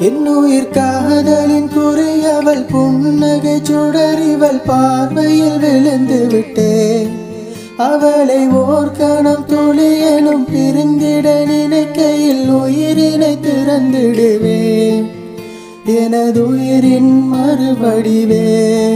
என்னுயிர் காதலின் குறியவள் புன்னகை சுடரிவள் பார்வையில் விழுந்து விட்டேன் அவளை ஓர் கணம் துளியனும் பிரிந்திட நினைக்கையில் உயிரினை திறந்திடுவேன் எனது உயிரின் மறுவடிவே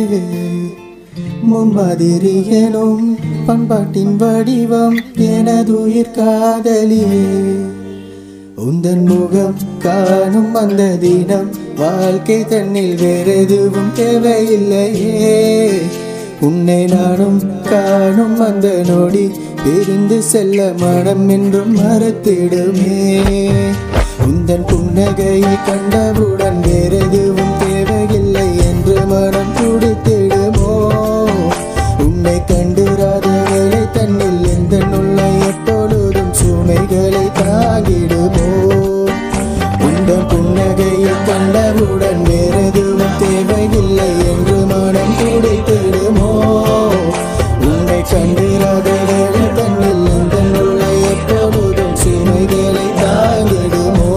முன்மாதிரியனும் பண்பாட்டின் வடிவம் எனது உயிர் காதலியே உந்தன் முகம் காணும் அந்த தினம் வாழ்க்கை தன்னில் வேறெதுவும் தேவையில்லையே உன்னை நானும் காணும் அந்த நொடி பிரிந்து செல்ல மனம் என்றும் மறத்திடுமே உந்தன் புன்னகையை கண்டவுடன் வேறெதுவும் தேவையில்லை என்று மனம் துடித்திடுமோ உன்னை கண்டுராத வேலை தன்னில் எந்த நுள்ளை எப்பொழுதும் சுமைகளை தாங்கிடுமோ உந்தன் புன்னகையை கண்டவுடன் வேறெதுவும் தேவையில்லை என்று மனம் துடித்திடுமோ உன்னை கண்டிராத வேலை தன்னில் எந்த நுள்ளை எப்பொழுதும் சுமைகளை தாங்கிடுமோ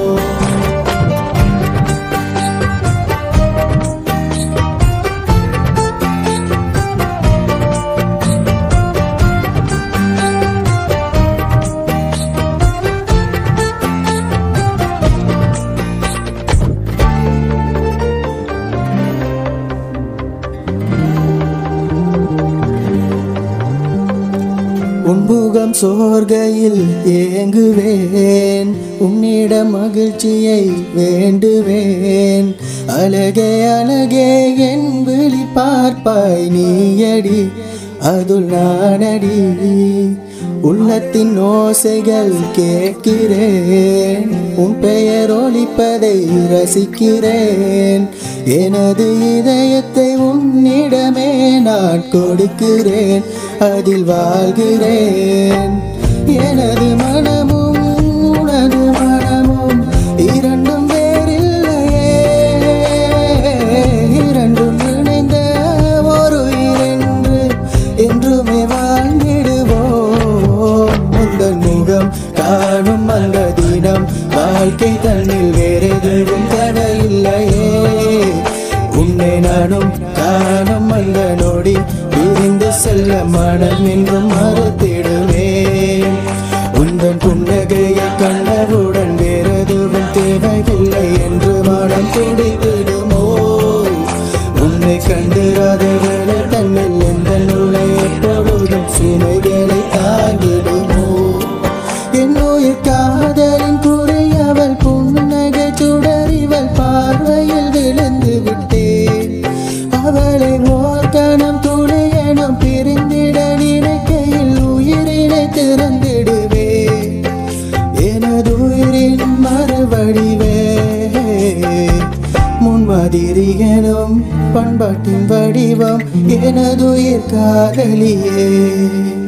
உன்முகம் சோர்கையில் ஏங்குவேன் உன்னிடம் மகிழ்ச்சியை வேண்டுவேன் அழகே அழகே என் விழி பார்ப்பாய் நீயடி அதுல் நானடி உள்ளத்தின் ஓசைகள் கேட்கிறேன் உன் பெயர் ஒலிப்பதை ரசிக்கிறேன் எனது இதயத்தை உன்னிடமே நான் கொடுக்கிறேன் அதில் வாழ்கிறேன் எனது மனமும் உனது மனமும் இரண்டும் வேறில்லையே இரண்டும் இணைந்த ஒரு இரண்டு என்றுமே வாழ்ந்திடுவோம் உங்கள் முகம் காணும் அந்த தினம் வாழ்க்கை தன்னில் வேறெதுவும் தேவையில்லையே உன்னை நானும் காணும் அந்த நொடி பிரிந்து செல்ல மனம் என்றும் மறுத்திடுவேன் உந்தன் புன்னகையை கண்டவுடன் வேறெதுவும் தேவையில்லை என்று மனம் துடித்திடுமோ உன்னை கண்டிராத வேலை தன்னில் எந்த நூலை எப்பொழுதும் சுமைகளை தாங்கிடுமோ என்னுயிர் காதலின் குறியவள் புன்னகை சுடரிவள் பார்வையில் விழுந்து விட்டேன் அவளை ஓர் கணம் துணையனும் பிரிந்திட நினைக்கையில் உயிரினை திறந்திடுவே எனது உயிரின் மறுவடிவே முன்மாதிரியனும் பண்பாட்டின் வடிவம் எனது உயிர் காதலியே